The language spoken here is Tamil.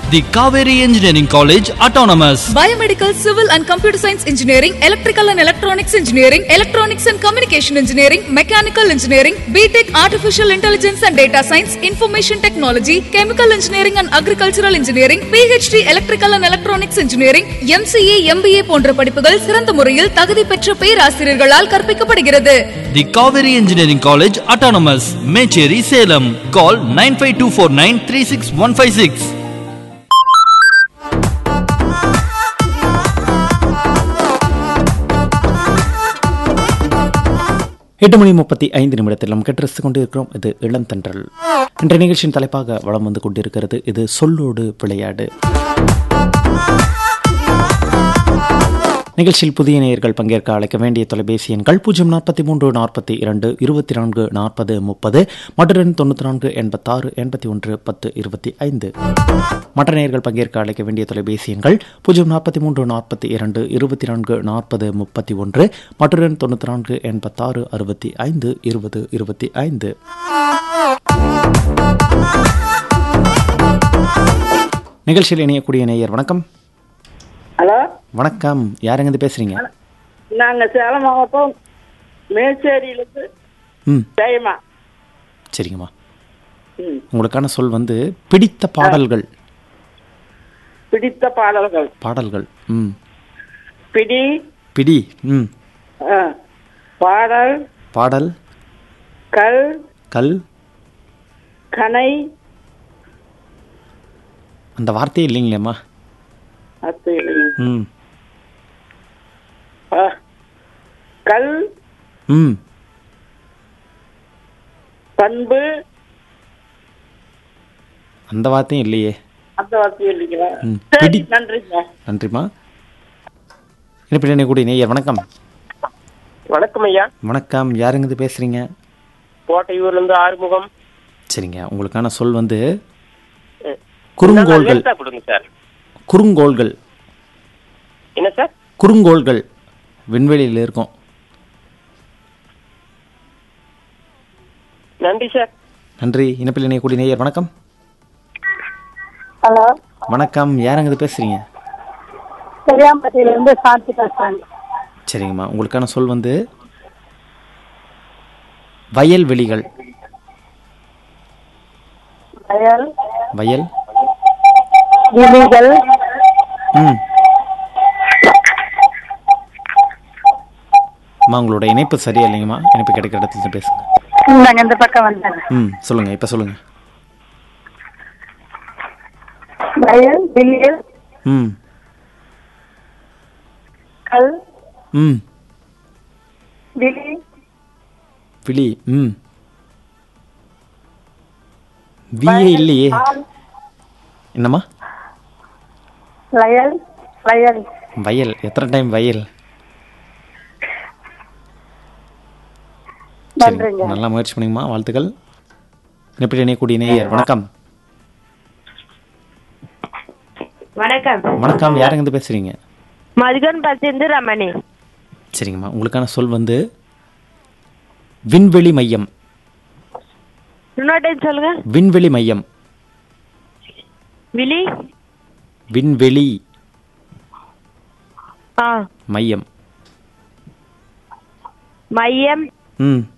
The Kaveri Engineering College Autonomous. Biomedical, Civil and Computer Science Engineering, Electrical and Electronics Engineering, Electronics and Communication Engineering, Mechanical Engineering, BTech Artificial Intelligence and Data Science, Information Technology, Chemical Engineering and Agricultural Engineering, PhD Electrical and Electronics Engineering, MCA, MBA போன்ற படிப்புகள் சிறந்த முறையில் தகுதி பெற்ற பேராசிரியர்களால் கற்பிக்கப்படுகிறது The Kaveri Engineering College Autonomous. Mecheri Salem. Call 95249 36156. எட்டு மணி முப்பத்தி ஐந்து நிமிடத்தில் நாம் கெட்டு கொண்டு இருக்கிறோம் இது இளந்தன்றல் இன்றைய நிகழ்ச்சியின் தலைப்பாக வளம் வந்து கொண்டிருக்கிறது இது சொல்லோடு விளையாடு நிகழ்ச்சியில் புதிய நேயர்கள் பங்கேற்க அழைக்க வேண்டிய தொலைபேசி எண்கள் பூஜ்ஜியம் நாற்பத்தி மூன்று நாற்பத்தி இரண்டு இருபத்தி நான்கு நாற்பது முப்பது மற்ற தொண்ணூற்றி நான்கு எண்பத்தாறு எண்பத்தி ஒன்று பத்து இருபத்தி ஐந்து மற்ற நேயர்கள் பங்கேற்க அழைக்க வேண்டிய தொலைபேசி எண்கள் பூஜ்ஜியம் நாற்பத்தி மூன்று நாற்பத்தி இரண்டு இருபத்தி நான்கு நாற்பது முப்பத்தி ஒன்று மற்ற தொண்ணூற்றி நான்கு எண்பத்தாறு அறுபத்தி ஐந்து இருபது இருபத்தி ஐந்து நிகழ்ச்சியில் இணையக்கூடிய நேயர் வணக்கம் ஹலோ வணக்கம் யாருங்க இருந்து பேசுறீங்க நாங்க சேலம் மாவட்டம் மேச்சேரியிலிருந்து ம் ஜெயமா சரிங்கம்மா ம். உங்களுக்கான சொல் வந்து பிடித்த பாடல்கள் பிடித்த பாடல்கள் பாடல்கள் ம் பிடி பிடி ம் ஆ, பாடல் பாடல் கல் கல் கனை அந்த வார்த்தையே இல்லைங்களேம்மா அது ம் ஆ, கல் ம் பண்பு அந்த வார்த்தையும் இல்லையே அந்த வார்த்தை இல்லைங்களா ம். சரி பிடி. நன்றிங்க நன்றிம்மா இணைப்பில் கூடிய நேயர் வணக்கம் வணக்கம் ஐயா வணக்கம் யாருங்க இது பேசுறீங்க கோட்டையூர்ல இருந்து ஆறுமுகம் சரிங்க உங்களுக்கான சொல் வந்து ம். குறுங்கோள்கள் லேசா கொடுங்க சார் குறுங்கோள்கள் என்ன சார் குறுங்கோள்கள் விண்வெளியில் இருக்கும் நன்றி சார் நன்றி இணைப்பில் இணையக்கூடிய நேயர் வணக்கம் ஹலோ வணக்கம் யாருங்க இது பேசுறீங்க பெரியாம்பட்டியிலிருந்து சாந்தி பேசுறேன் சரிங்கம்மா உங்களுக்கான சொல் வந்து வயல்வெளிகள் வயல் வயல் விழிகள் ம் அம்மா உங்களோட இணைப்பு சரியா இல்லைங்கம்மா இணைப்பு கிடைக்கிற இடத்துல இருந்து பேசுங்க நாங்க இந்த பக்கம் வந்தேன் ம் சொல்லுங்க இப்போ சொல்லுங்க வயல் விழிகள் ம் கல் ம் விழி விழி ம் வியே இல்லையே ஆல், என்னம்மா வயல் வயல் வயல் எத்தனை டைம் வயல் சரி நன்றிங்க நல்லா முயற்சி பண்ணிங்கம்மா வாழ்த்துக்கள் எப்படி இணையக்கூடிய நேயர் வணக்கம் வணக்கம் வணக்கம் யாருங்க இருந்து பேசுறீங்க மதுகன் பத்திருந்து ரமணி சரிங்கம்மா உங்களுக்கான சொல் வந்து விண்வெளி மையம் இன்னொரு டைம் சொல்லுங்க விண்வெளி மையம் விழி விண்வெளி ஆ மையம் மையம் ம்